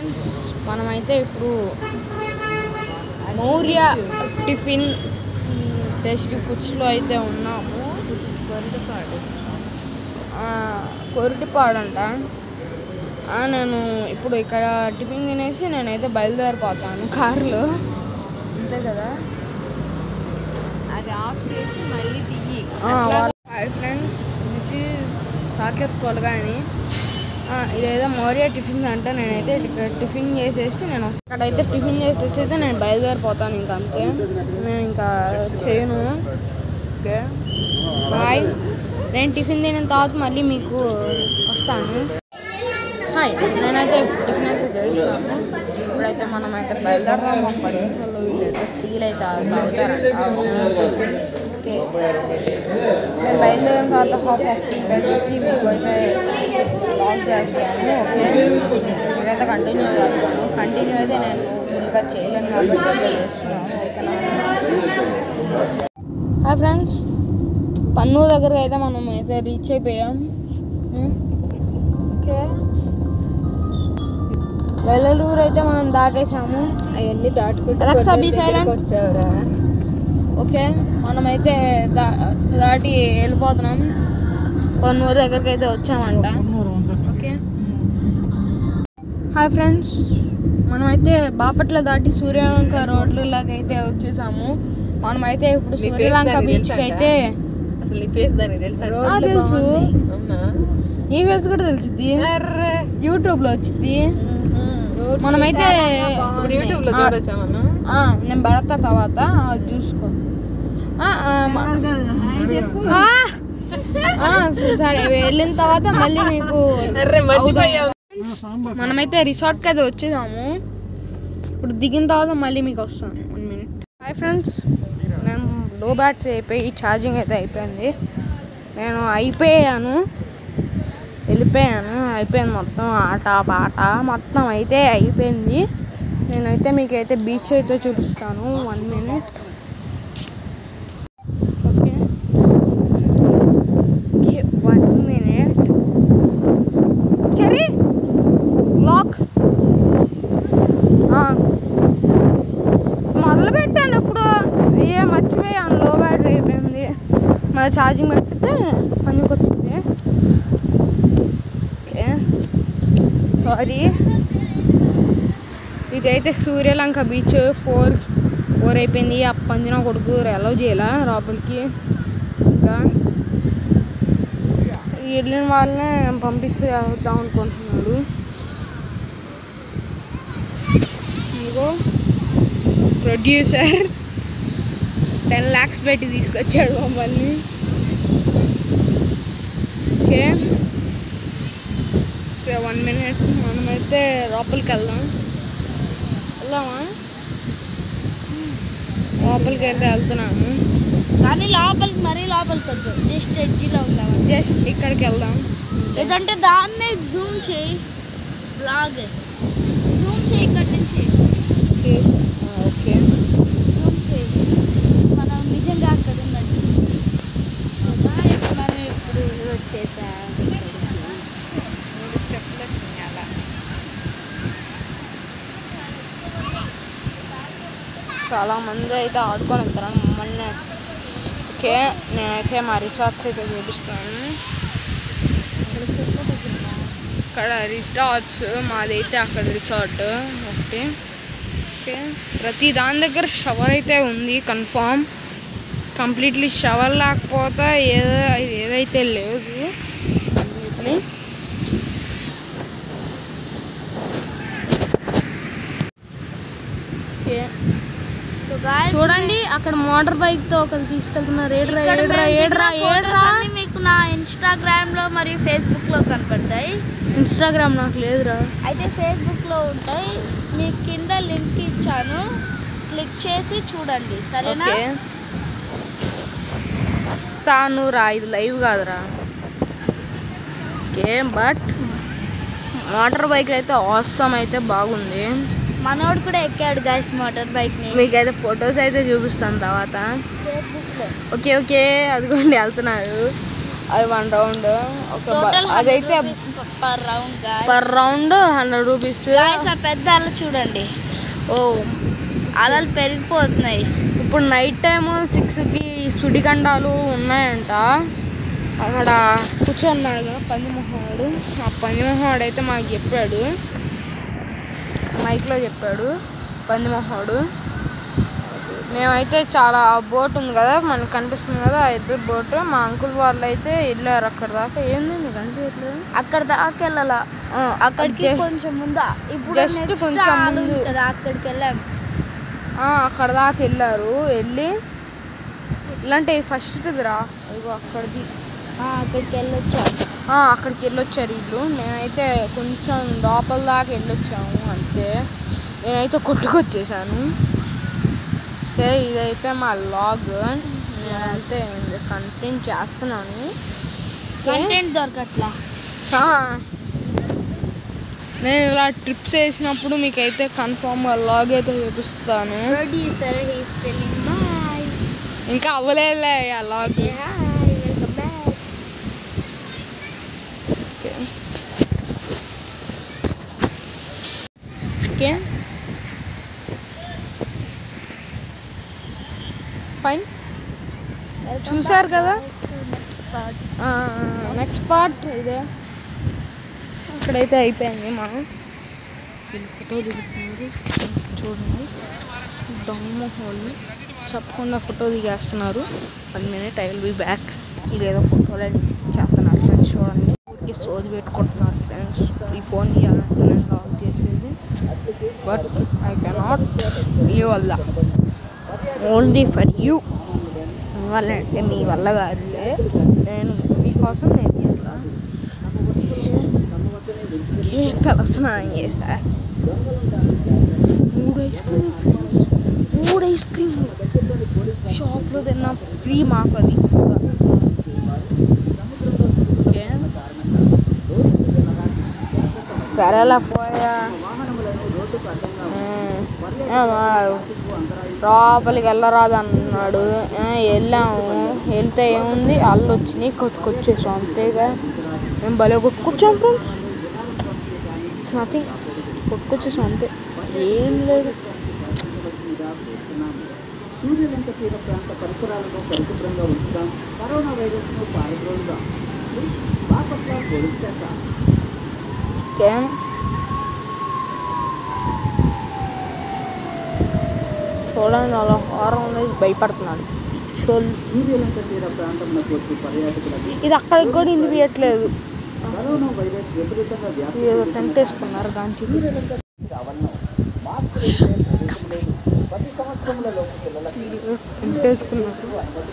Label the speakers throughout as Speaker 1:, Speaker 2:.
Speaker 1: Friends మనమైతే ఇప్పుడు Maurya tiffin tasty ఫుడ్స్లో అయితే ఉన్నాము ఆ, కొరిటిపాడు అంట ఆ, నేను ఇప్పుడు ఇక్కడ టిఫిన్ తినేసి నేనైతే బయలుదేరిపోతాను కారులో అంతే కదా
Speaker 2: అది ఆఫ్ చేసి మళ్ళీ తీయి
Speaker 1: hi friends this is Saket Kolagani ఆ, ఇదేదో మౌర్య టిఫిన్ అంటే నేనైతే ఇక్కడ టిఫిన్ చేసేసి నేను వస్తా- ఇక్కడైతే టిఫిన్ చేసేసి అయితే నేను బయలుదేరిపోతాను ఇంకా అంతే నేను ఇంకా చేయను ఓకే బాయ్ నేను టిఫిన్ తినిన తర్వాత మళ్ళీ మీకు వస్తాను హాయ్ నేనైతే టిఫిన్ అయితే చేస్తాను ఇప్పుడైతే మనం అయితే బయలుదేరాము మా పది నిమిషాల్లో వీళ్ళైతే టీలు అయితే తాగుతారంట ఓకే నేను బయలుదేరిన తర్వాత హాఫ్ ఆఫ్ చెప్పి మీకు అయితే లాక్ చేస్తాను ఓకే మీరైతే కంటిన్యూ చేస్తాను కంటిన్యూ అయితే నేను ఇంకా చేయలేను కాబట్టి అయితే చేస్తున్నాను ఓకేనా హాయ్ ఫ్రెండ్స్ పన్నూరు దగ్గరకు అయితే మనం అయితే రీచ్ అయిపోయాం ఉమ్. ఓకే వెల్లలూరు అయితే మనం దాటేసాము
Speaker 2: అవన్నీ దాటుకుంటూ
Speaker 1: Alexa,
Speaker 2: కొట్టూరు
Speaker 1: be silent.
Speaker 2: దగ్గరికి వచ్చావురా
Speaker 1: ఓకే మనమైతే దా దాటి వెళ్ళిపోతున్నాం కొన్నూరు దగ్గరికి అయితే వచ్చామంట ఓకే హాయ్ ఫ్రెండ్స్ మనమైతే బాపట్ల దాటి సూర్యలంక రోడ్లలాగా అయితే వచ్చేసాము మనమైతే ఇప్పుడు
Speaker 2: నీ face
Speaker 1: సూర్యలంక
Speaker 2: దానికి
Speaker 1: బీచ్కి
Speaker 2: తెలుసంట?
Speaker 1: అయితే
Speaker 2: అసలు నీ ఫేస్ దానికి తెలుసా
Speaker 1: ఆ, తెలుసు
Speaker 2: అవునా
Speaker 1: ఈ ఫేస్ కూడా తెలిసింది
Speaker 2: అర్రే
Speaker 1: యూట్యూబ్లో వచ్చింది
Speaker 2: మ్మ్.
Speaker 1: మనమైతే
Speaker 2: ఇప్పుడు యూట్యూబ్ లో
Speaker 1: ఆ,
Speaker 2: చూడొచ్చా మనం
Speaker 1: ఆ, నేను పెడతా తర్వాత అది చూసుకో ఆ, ఆ, మ- ఆ! ఆ, సరే వెళ్ళిన తర్వాత మళ్ళీ మీకు
Speaker 2: అర్రే మర్చిపోయావు
Speaker 1: మనమైతే రిసార్ట్కి అయితే వచ్చేసాము ఇప్పుడు దిగిన తర్వాత మళ్ళీ మీకు వస్తాను వన్ మినిట్ హాయ్ ఫ్రెండ్స్ నేను లో బ్యాటరీ అయిపోయి ఛార్జింగ్ అయితే అయిపోయింది నేను అయిపోయాను వెళ్ళిపోయాను అయిపోయింది మొత్తం ఆట పాట మొత్తం అయితే అయిపోయింది నేనైతే మీకైతే బీచ్ అయితే చూపిస్తాను one minute okay okay one minute చెరీ లాక్ మొదలు పెట్టాను ఇప్పుడు ఏ మర్చిపోయాను లో బ్యాటరీ అయిపోయింది మరి ఛార్జింగ్ పెట్టితే పనికి వచ్చింది ఓకే సారీ ఇదైతే సూర్యలంక బీచ్ ఫోర్ ఫోర్ అయిపోయింది ఆ పందిన కొడుకు అలౌ చేయాల లోపలికి ఇంకా వెళ్ళిన వాళ్ళనే పంపిస్తే వద్దాం అనుకుంటున్నాడు ఇదిగో ప్రొడ్యూసర్ టెన్ ల్యాక్స్ పెట్టి తీసుకొచ్చాడు మమ్మల్ని ఓకే ఓకే వన్ మినిట్ మనమైతే లోపలికి వెళ్దాం వెళ్దామా లోపలికి అయితే వెళ్తున్నాము
Speaker 3: కానీ లోపలికి మరీ లోపలికి వద్దు జస్ట్ ఎడ్జిలో ఉందాం
Speaker 1: జస్ట్ ఇక్కడికి వెళ్దాం
Speaker 3: లేదంటే దాన్నే జూమ్ చేయి బ్లాగ్ జూమ్ చేయి ఇక్కడి నుంచి
Speaker 1: ఓకే
Speaker 3: జూమ్ చేయి మనం నిజంగా అక్కడ ఉన్నట్టు అవునా? ఇప్పుడు మనం ఇప్పుడు వచ్చేసాం
Speaker 2: మూడు స్టెప్లు వచ్చినాయి అలా
Speaker 1: చాలా మంది అయితే ఆడుకొని వెళ్తారు మమ్మల్ని ఓకే నేనైతే మా రిసార్ట్స్ అయితే చూపిస్తాను ఇక్కడ రిసార్ట్స్ మాదైతే అక్కడ రిసార్ట్ ఓకే ఓకే ప్రతి దాని దగ్గర షవర్ అయితే ఉంది కన్ఫామ్ కంప్లీట్లీ షవర్ లేకపోతే ఏదో ఏదైతే లేదు completely. ఓకే చూడండి అక్కడ మోటార్ బైక్ తో ఒకరు తీసుకెళ్తున్నారు ఏడ్రా
Speaker 3: ఇక్కడ
Speaker 1: ఏడ్రా
Speaker 3: మేము
Speaker 1: ఏడ్రా
Speaker 3: దిగిన
Speaker 1: ఏడ్రా
Speaker 3: photos అన్నీ మీకు నా ఇన్స్టాగ్రామ్ లో మరియు ఫేస్బుక్ లో కనపడతాయి
Speaker 1: ఇన్స్టాగ్రామ్ నాకు లేదురా
Speaker 3: అయితే ఫేస్బుక్ లో ఉంటాయి మీకు కింద లింక్ ఇచ్చాను క్లిక్ చేసి చూడండి సరేనా
Speaker 1: ఓకే ఇస్తాను రా ఇది లైవ్ కాదురా ఓకే బట్ మోటార్ బైక్ అయితే అవసరం అయితే బాగుంది
Speaker 3: మనోడు కూడా ఎక్కాడు గైస్ మోటార్ బైక్ ని
Speaker 1: మీకైతే ఫొటోస్ అయితే చూపిస్తాను తర్వాత
Speaker 3: ఫేస్బుక్ లో
Speaker 1: ఓకే ఓకే అదిగోండి వెళ్తున్నారు అది వన్ రౌండ్ ఒక బ-
Speaker 3: టోటల్
Speaker 1: అదైతే
Speaker 3: per round guys
Speaker 1: per round hundred rupees
Speaker 3: guys ఆ పెద్ద అల చూడండి
Speaker 1: ఓ
Speaker 3: అలలు పెరిగిపోతున్నాయి
Speaker 1: ఇప్పుడు నైట్ టైం సిక్స్కి సుడిగండాలు ఉన్నాయంట అక్కడ కూర్చున్నాడు కదా పందిమొహోడు ఆ పందిమొహోడు అయితే మాకు చెప్పాడు మైక్లో చెప్పాడు పందిమొహోడు మేమైతే చాలా బోట్ ఉంది కదా మనకు కనిపిస్తుంది కదా ఆ ఇద్దరు బోట్ మా అంకుల్ వాళ్ళు అయితే వెళ్ళారు అక్కడ దాకా ఏంది మీకు అనిపించట్లేదు
Speaker 3: అక్కడ దాకా వెళ్ళాల
Speaker 1: ఆ,
Speaker 3: అక్కడికి
Speaker 1: అదే.
Speaker 3: కొంచెం ముందు ఇప్పుడు
Speaker 1: Just
Speaker 3: next
Speaker 1: కొంచెం
Speaker 3: ఆలు
Speaker 1: ముందు.
Speaker 3: ఉంది కదా అక్కడికి వెళ్ళాం
Speaker 1: ఆ, అక్కడ దాకా వెళ్ళారు వెళ్ళి ఇలాంటి ఫస్ట్ రా ఇగో అక్కడిది
Speaker 3: ఆ, అక్కడికి వెళ్ళొచ్చాం
Speaker 1: ఆ, అక్కడికి వెళ్ళొచ్చారు వీళ్ళు నేనైతే కొంచెం లోపల దాకా వెళ్ళొచ్చాము అంతే నేనైతే కొట్టుకొచ్చేసాను ఓకే ఇదైతే మా లాగ్ నేనైతే కంటిన్యూ చేస్తున్నాను
Speaker 3: కంటెంట్ దొరకట్లా
Speaker 1: ఆ, నేను ఇలా ట్రిప్స్ వేసినప్పుడు మీకైతే కన్ఫామ్గా లాగ్ అయితే చూపిస్తాను
Speaker 3: ప్రొడ్యూసర్ హీస్ టెల్లింగ్ బాయ్
Speaker 1: ఇంకా అవ్వలేదులే ఆ లాగ్
Speaker 3: hi welcome back
Speaker 1: okay fine చూసారు కదా నెక్స్ట్ పార్ట్ ఇదే ఇక్కడైతే అయిపోయింది మనం వీళ్ళు ఫోటో దిగుతున్నారు చూడండి దొంగ హోల్ చెప్పకుండా ఫోటో దిగేస్తున్నారు one minute I will be back ఇదేదో ఫోటోలో డిస్క్ చేస్తున్నారు ఫ్రెండ్స్ చూడండి ఊరికే సోది పెట్టుకుంటున్నారు ఫ్రెండ్స్ ఈ ఫోన్ ఇవ్వాలంటే నేను లాక్ చేసేది బట్ ఐ కెనాట్ మీ వల్ల ఓన్లీ ఫర్ యూ మీ వల్ల అంటే మీ వల్ల కాదులే నేను మీకోసం నేను ఇవ్వాలా ఏ తలస్నానం చేశా మూడు ఐస్ క్రీమ్ ఫ్రెండ్స్ మూడు ఐస్ క్రీమ్ షాప్లో తిన్న ఫ్రీ మాకు అది ఓకే. సరేలా పోయా ఉమ్. ఏమా, లోపలికి వెళ్ళరాదు అన్నాడు ఆ, వెళ్ళాము వెళ్తే ఏముంది అల్లు వచ్చినాయి కొట్టుకొచ్చేసాం అంతేగా మేము భలే కొట్టుకొచ్చాం ఫ్రెండ్స్ ఇట్స్ నథింగ్ కొట్టుకొచ్చేసాం అంతే ఏం లేదు ఓకే చూడండి అలా హారం అనేది భయపడుతున్నాడు చోల్ ఇది అక్కడికి కూడా వినిపించట్లేదు ఏదో టెంట్ వేసుకున్నారు దానికి టెంట్ వేసుకున్నారు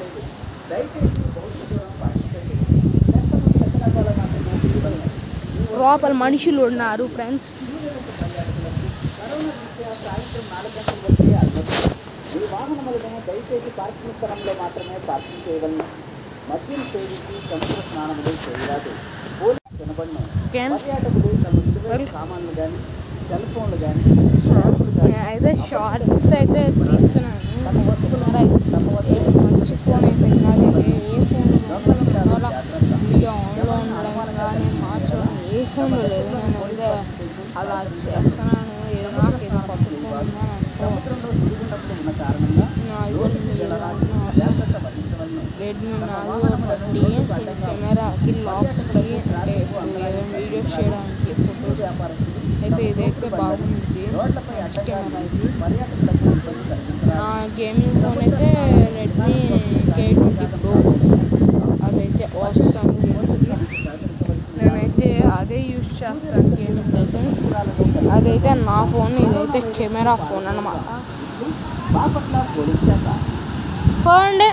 Speaker 1: లోపల మనుషులు ఉన్నారు ఫ్రెండ్స్ ఓకే అయితే షార్ట్స్ అయితే తీస్తున్నాను మరి ఏ మంచి ఫోన్ అయితే కాదు ఏ ఫోన్ వీడియో ఆన్లో ఉండడం కానీ మార్చడం ఏ ఫోన్ లేదు నేను అయితే అలా చేస్తున్నాను ఏదో నాకు ఏదో కొత్త ఫోన్ ఉందని రెడ్మీ నాలుగు ట్వంటీ ఇది కెమెరాకి లాక్స్కి అంటే ఇప్పుడు ఏదైనా వీడియోస్ చేయడానికి ఫొటోస్ అయితే ఇదైతే బాగుంది మంచి కెమెరా ఇది నా గేమింగ్ ఫోన్ అయితే రెడ్మీ కే ట్వంటీ ప్రో అదైతే అవసరం నేనైతే అదే యూజ్ చేస్తాను గేమింగ్ అయితే అదైతే నా ఫోన్ ఇదైతే కెమెరా ఫోన్ అన్నమాట పోండి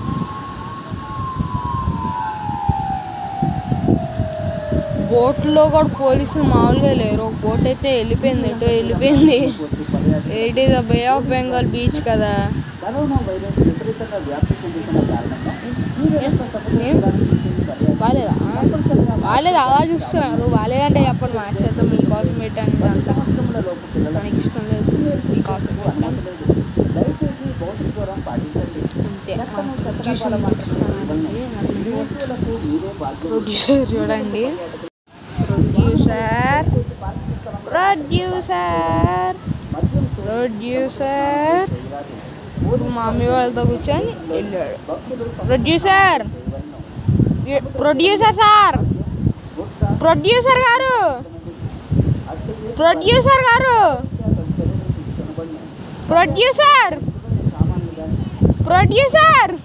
Speaker 1: బోట్లో కూడా పోలీసులు మామూలుగా లేరు ఒక బోట్ అయితే వెళ్ళిపోయింది ఎటో వెళ్ళిపోయింది it is Bay of Bengal beach కదా ఏం? బాగాలేదా బాగాలేదు అలా చూస్తున్నారు బాగాలేదంటే చెప్పండి మా చేద్దాం మీకోసం పెట్టాను అంతా మనకి ఇష్టం లేదు మీకోసం పెట్టాను అంతే ట్యూషన్ చూపిస్తాను ప్రొడ్యూసర్ చూడండి ప్రొడ్యూసర్ ప్రొడ్యూసర్ ప్రొడ్యూసర్ ఇప్పుడు మా మమ్మీ వాళ్ళతో కూర్చొని వెళ్ళాడు ప్రొడ్యూసర్ ప్రొడ్యూసర్ సార్ ప్రొడ్యూసర్ గారు ప్రొడ్యూసర్ గారు ప్రొడ్యూసర్ ప్రొడ్యూసర్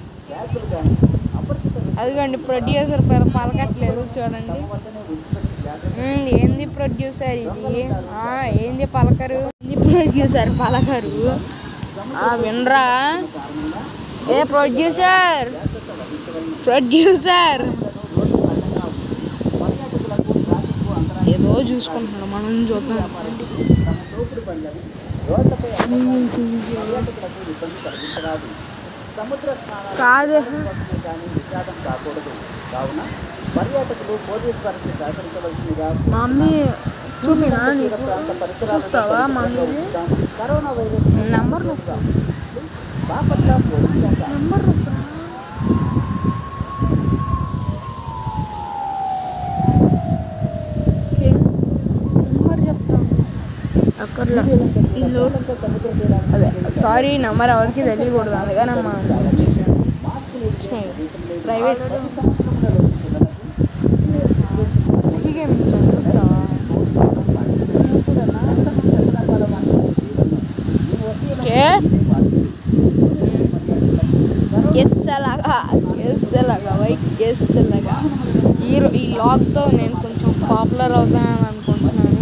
Speaker 1: అదిగోండి ప్రొడ్యూసర్ పేరు పలకట్లేదు చూడండి ఉమ్, ఏంది ప్రొడ్యూసర్ ఇది ఆ, ఏంది పలకరు ఏంది ప్రొడ్యూసర్ పలకరు ఆ, వినరా ఏ ప్రొడ్యూసర్ ప్రొడ్యూసర్ ఏదో చూసుకుంటున్నాడు మనం చూద్దాం కాదు మా మమ్మీ చూపినా నీకు చూస్తావా మా మమ్మీని నంబర్ నొక్కు. నంబర్ నొక్కు. ఓకే. నంబర్ చెప్తాను అక్కర్లో ఇల్లు అదే సారీ నంబర్ ఎవరికి తెలియకూడదు అందుకని మా వచ్చేసాను ప్రైవేట్ చూస్తావా ఓకే ఎస్ అలాగా ఎస్ అలాగా వైట్ ఎస్ అలాగా ఈ రో- ఈ లాగ్తో నేను కొంచెం పాపులర్ అవుతానని అనుకుంటున్నాను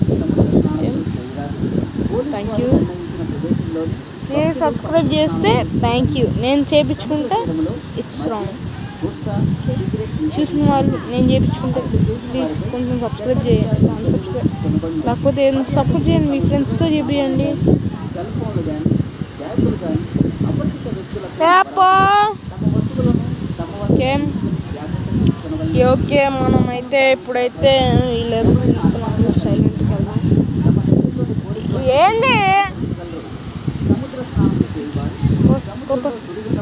Speaker 1: థ్యాంక్ యూ నేను సబ్స్క్రైబ్ చేస్తే థ్యాంక్ యూ నేను చేపించుకుంటే ఇట్స్ రాంగ్ చూసిన వాళ్ళు నేను చేయించుకుంటే ప్లీజ్ కొంచెం సబ్స్క్రైబ్ చేయండి సబ్స్క్రైబ్ లేకపోతే సపోర్ట్ చేయండి మీ ఫ్రెండ్స్తో చేపియండి ఓకే ఓకే మనమైతే ఇప్పుడైతే వీళ్ళు సైలెంట్కి వెళ్దాం ఏంది పో, పో, పో.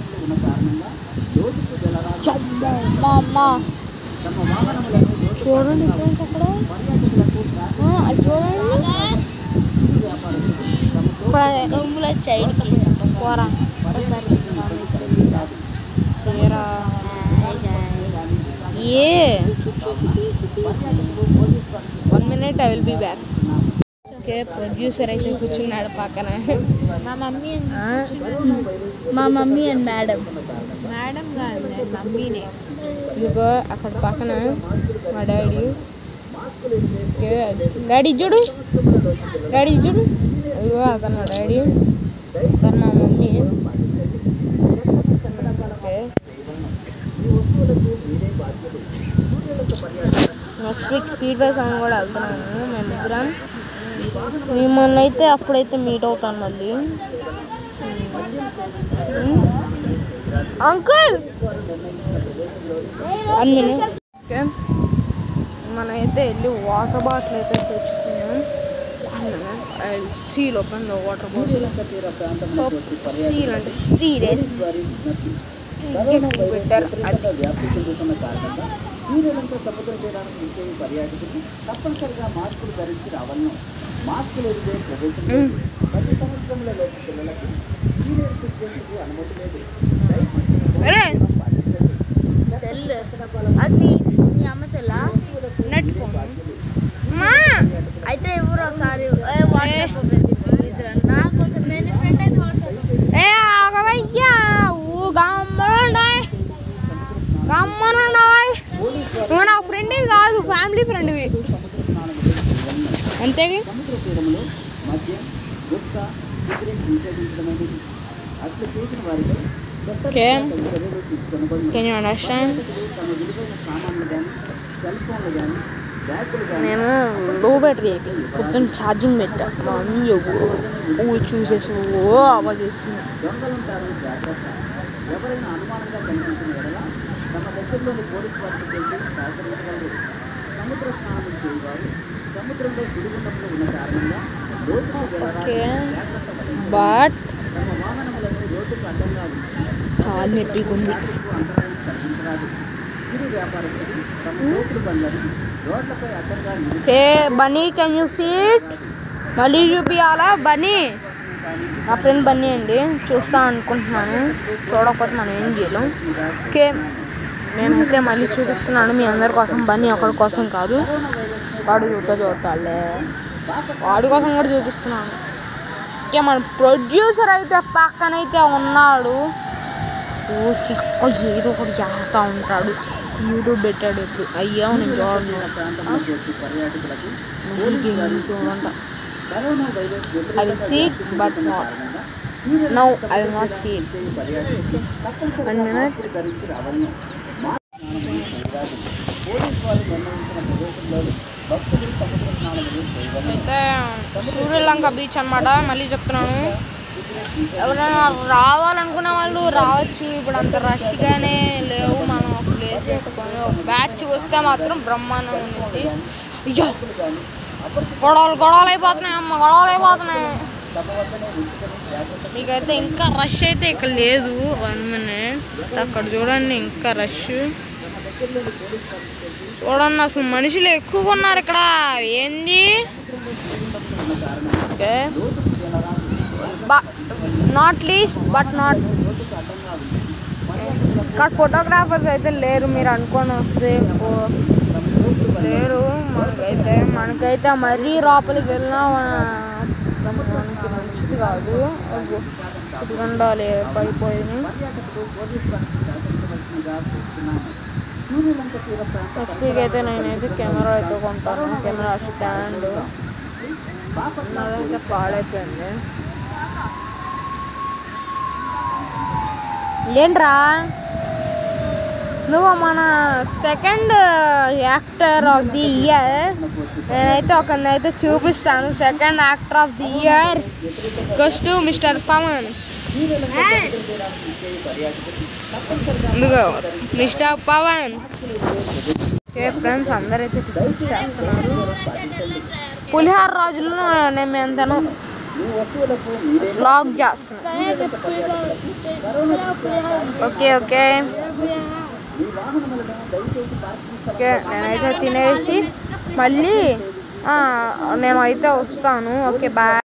Speaker 1: చమ్మా, మా అమ్మ చూడండి ఫ్రెండ్స్ అక్కడ ఆ, అది చూడండి
Speaker 3: రూమ్లో సైడ్కి
Speaker 1: పోరా ఒకసారి తీరా. ఏ one minute I will be back okay producer అయితే కూర్చున్నాడు పక్కన
Speaker 3: మా మమ్మీ
Speaker 1: ఆ,
Speaker 3: మా మమ్మీ అండ్ మేడం
Speaker 2: మేడం కాదు నేను మమ్మీనే
Speaker 1: ఇదిగో అక్కడ పక్కన మా డాడీ ఓకే డాడీ చూడు డాడీ చూడు ఇదిగో అతను మా డాడీ అతను మా మమ్మీ ఓకే నెక్స్ట్ వీక్ స్పీడ్ బై సాంగ్ కూడా వెళ్తున్నాము మేము ముగ్గురం మేమన్నైతే అప్పుడైతే మీట్ అవుతాను మళ్ళీ అంకుల్ వన్ మినిట్ ఓకే మనమైతే వెళ్ళి వాటర్ బాటిల్ అయితే తెచ్చుకున్నాం seal open water bottle seal అంటే సీరియస్ బెటర్
Speaker 4: వీరంతా సముద్ర తీరానికి వచ్చే పర్యాటకులు తప్పనిసరిగా మాస్కులు ధరించి రావాలను మాస్కులు ఎదిగే ప్రదేశం ప్రతి సంవత్సరంలో లోపు పిల్లలకు సీనియర్ సిటిజన్స్కి అనుమతి లేదు
Speaker 3: సెల్ అది మీ మీ అమ్మ సెల్లా
Speaker 1: నెట్ ఫోన్ మా
Speaker 3: అయితే ఎవరు ఒకసారి ఏ, వాట్సాప్ ఓపెన్ చేయి ప్లీజ్ రా. నా కోసం నేను ఫ్రెండ్ అయితే వాట్సాప్
Speaker 1: ఏ ఆగవయ్యా ఊ గమ్మనుండాయ్ గమ్మనుండాయ్ నువ్వు నా ఫ్రెండ్వి కాదు ఫ్యామిలీ ఫ్రెండ్వి అంతేగా
Speaker 4: సముద్ర తీరంలో మద్యం గుట్కా సిగరెట్ నిషేధించడమైనది అట్లు చేసిన వారిపై
Speaker 1: ఓకే
Speaker 4: చట్టపరమైన చర్యలు తీసుకొనబడిన
Speaker 1: కెన్ యూ అండర్స్టాండ్
Speaker 4: తమ విలువైన సామాన్లు కానీ సెల్ ఫోన్లు కానీ బ్యాగులు కానీ
Speaker 1: నేను లో బ్యాటరీ పొద్దున్న ఛార్జింగ్ పెట్టా మా మమ్మీ ఓ చూసేసి ఓ అవ్వ చేస్తుంది
Speaker 4: దొంగలుంటారని జాగ్రత్త ఎవరైనా అనుమానంగా కనిపించిన ఎడల తమ దగ్గరలోని పోలీసు వారికి తెలిసి సహకరించగలరు సముద్ర స్నానం చేయవారు సముద్రంలో సుడిగుండంలో ఉన్న కారణంగా లోతుకు వెళ్ళడానికి
Speaker 1: ఓకే
Speaker 4: జాగ్రత్త వహించాలి.
Speaker 1: బట్
Speaker 4: తమ వాహనములను రోడ్డుకు అడ్డంగా ఉంచి
Speaker 1: కాలు నొప్పిగా ఉంది
Speaker 4: ట్రాఫిక్కు అంతరాయం కలిగించరాదు ఇరు వ్యాపారస్తులు తమ దోపుడు బండ్లను రోడ్లపై అడ్డంగా నిలిపి
Speaker 1: okay Bunny can you seat మళ్ళీ చూపియాలా బన్నీ నా ఫ్రెండ్ బన్నీ అండి చూస్తా అనుకుంటున్నాను చూడకపోతే మనం ఏం చేయలేం ఓకే నేనైతే మళ్ళీ చూపిస్తున్నాను మీ అందరి కోసం బన్నీ ఒకరి కోసం కాదు వాడు చూస్తా చూస్తాడులే వాడి కోసం కూడా చూపిస్తున్నాను ఓకే మన ప్రొడ్యూసర్ అయితే పక్కనైతే ఉన్నాడు ఓకే ఏదో ఒకటి చేస్తూ ఉంటాడు యూట్యూబ్ పెట్టాడు ఇప్పుడు అయ్యా నేను చూడను
Speaker 4: ప్రాంతం నుంచి వచ్చే పర్యాటకులకు
Speaker 1: చూడంట
Speaker 4: corona virus
Speaker 1: I will see it, but not. No, I will not see it. One minute.
Speaker 4: ధరించి రావాలని పోలీసు వారు నిర్ణయించిన ప్రదేశంలో భక్తులు సముద్ర స్నానములు చేయవలెను.
Speaker 1: అయితే సూర్యలంక బీచ్ అన్నమాట మళ్ళీ చెప్తున్నాను ఎవరైనా రావాలనుకునే వాళ్ళు రావచ్చు ఇప్పుడు అంత రష్గానే లేవు మనం ఒక ప్లేస్ పెట్టుకొని ఒక బ్యాచ్ వస్తే మాత్రం బ్రహ్మాండం ఉంది అయ్యో గొడవలు గొడవలు అయిపోతున్నాయి అమ్మ గొడవలు అయిపోతున్నాయి మీకైతే ఇంకా రష్ అయితే ఇక్కడ లేదు వన్ మినిట్ అక్కడ చూడండి ఇంకా రష్ చూడండి అసలు మనుషులు ఎక్కువగా ఉన్నారు ఇక్కడ ఏంది okay not least but not ఇక్కడ ఫోటోగ్రాఫర్స్ అయితే లేరు మీరు అనుకొని వస్తే ఫో- లేరు మనకైతే మనకైతే మరీ లోపలికి వెళ్ళినా ఆ, మనకి మంచిది కాదు ఇది ఉండాలి పడిపోయింది నెక్స్ట్ వీక్ అయితే నేనైతే కెమెరా అయితే కొంటాను కెమెరా స్టాండ్ నాదైతే పాడైపోయింది ఏంట్రా నువ్వు మన second actor of the year నేనైతే ఒకరినైతే చూపిస్తాను second actor of the year goes to mister Pavan ఇదిగో మిస్టర్ పవన్ ఓకే ఫ్రెండ్స్ అందరైతే టికెట్ చేస్తున్నారు పులిహార రోజుల్లో నేను ఎంతను బ్లాగ్ చేస్తున్నాను ఓకే ఓకే ఓకే నేనైతే తినేసి మళ్ళీ ఆ, నేను అయితే వస్తాను ఓకే బాయ్